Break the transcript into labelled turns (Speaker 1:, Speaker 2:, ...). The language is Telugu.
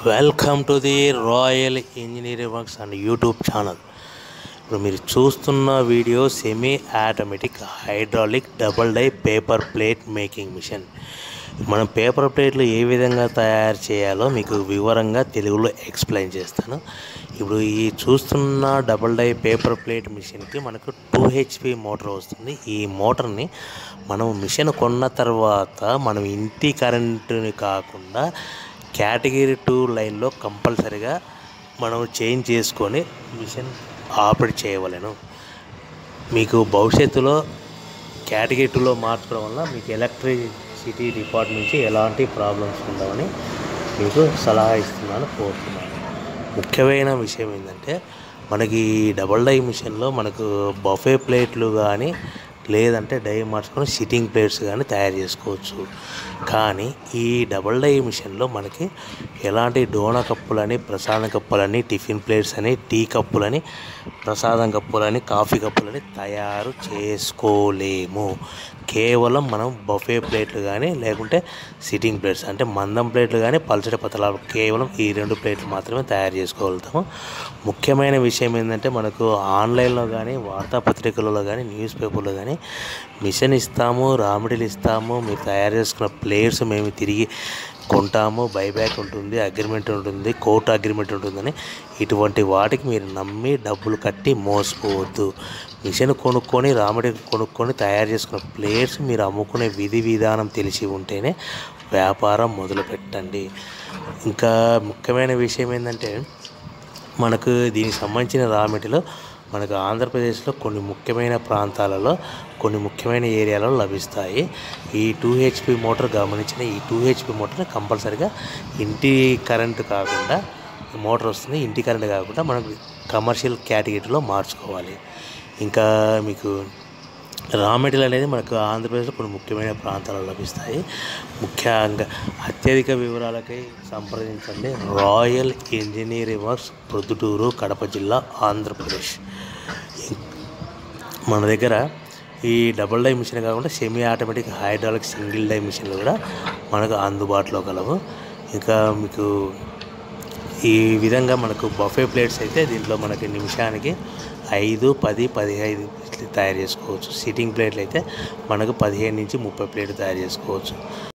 Speaker 1: welcome to the royal engineering works and YouTube channel ఇప్పుడు మీరు చూస్తున్న video semi automatic hydraulic double die paper plate making machine మనం పేపర్ ప్లేట్లు ఏ విధంగా తయారు చేయాలో మీకు వివరంగా తెలుగులో ఎక్స్ప్లెయిన్ చేస్తాను ఇప్పుడు ఈ చూస్తున్న డబుల్ డై పేపర్ ప్లేట్ మిషన్కి మనకు టూ హెచ్పి మోటార్ వస్తుంది ఈ మోటార్ని మనం మిషన్ కొన్న తర్వాత మనం ఇంటి కరెంటుని కాకుండా కేటగిరీ టూ లైన్లో కంపల్సరిగా మనం చేంజ్ చేసుకొని మిషన్ ఆపరేట్ చేయవలెను మీకు భవిష్యత్తులో కేటగిరీ టూలో మార్చడం వల్ల మీకు ఎలక్ట్రిసిటీ డిపార్ట్మెంట్ నుంచి ఎలాంటి ప్రాబ్లమ్స్ ఉండవని మీకు సలహా ఇస్తున్నాను కోరుతున్నాను ముఖ్యమైన విషయం ఏంటంటే మనకి ఈ డబల్ డై మిషన్లో మనకు బఫే ప్లేట్లు కానీ లేదంటే డై మార్చుకొని సిట్టింగ్ ప్లేట్స్ కానీ తయారు చేసుకోవచ్చు కానీ ఈ డబల్ డై మిషన్లో మనకి ఎలాంటి డోనా కప్పులని ప్రసాదం కప్పులని టిఫిన్ ప్లేట్స్ అని టీ కప్పులని ప్రసాదం కప్పులని కాఫీ కప్పులని తయారు చేసుకోలేము కేవలం మనం బఫే ప్లేట్లు కానీ లేకుంటే సిట్టింగ్ ప్లేట్స్ అంటే మందం ప్లేట్లు కానీ పల్చటి పతలాలు కేవలం ఈ రెండు ప్లేట్లు మాత్రమే తయారు చేసుకోగలుగుతాము ముఖ్యమైన విషయం ఏంటంటే మనకు ఆన్లైన్లో కానీ వార్తాపత్రికలలో కానీ న్యూస్ పేపర్లో కానీ మిషన్ ఇస్తాము రామిడీలు ఇస్తాము మీరు తయారు చేసుకున్న ప్లేట్స్ మేము తిరిగి కొంటాము బైబ్యాక్ ఉంటుంది అగ్రిమెంట్ ఉంటుంది కోర్టు అగ్రిమెంట్ ఉంటుందని ఇటువంటి వాటికి మీరు నమ్మి డబ్బులు కట్టి మోసపోవద్దు మిషన్ కొనుక్కొని రామిడి కొనుక్కొని తయారు చేసుకున్న ప్లేట్స్ మీరు అమ్ముకునే విధి విధానం తెలిసి ఉంటేనే వ్యాపారం మొదలు పెట్టండి ఇంకా ముఖ్యమైన విషయం ఏంటంటే మనకు దీనికి సంబంధించిన రా మెటీరియల్ మనకు ఆంధ్రప్రదేశ్లో కొన్ని ముఖ్యమైన ప్రాంతాలలో కొన్ని ముఖ్యమైన ఏరియాలో లభిస్తాయి ఈ టూ హెచ్పి మోటార్ గమనించిన ఈ టూ హెచ్పి మోటార్ కంపల్సరిగా ఇంటి కరెంటు కాకుండా మోటార్ వస్తుంది ఇంటి కరెంట్ కాకుండా మనకు కమర్షియల్ కేటగిరీలో మార్చుకోవాలి ఇంకా మీకు రా మెటీరియల్ అనేది మనకు ఆంధ్రప్రదేశ్లో కొన్ని ముఖ్యమైన ప్రాంతాల్లో లభిస్తాయి ముఖ్యంగా అత్యధిక వివరాలకై సంప్రదించండి royal engineering works Proddatur Kadapa జిల్లా ఆంధ్రప్రదేశ్ మన దగ్గర ఈ డబుల్ డై మిషన్ కాకుండా semi automatic hydraulic single die మిషన్లు కూడా మనకు అందుబాటులో కలవు ఇంకా మీకు ఈ విధంగా మనకు బఫే ప్లేట్స్ అయితే దీంట్లో మనకి నిమిషానికి ఐదు పది పదిహైదు తయారు చేసుకోవచ్చు సిట్టింగ్ ప్లేట్లు అయితే మనకు పదిహేను నుంచి ముప్పై ప్లేట్లు తయారు చేసుకోవచ్చు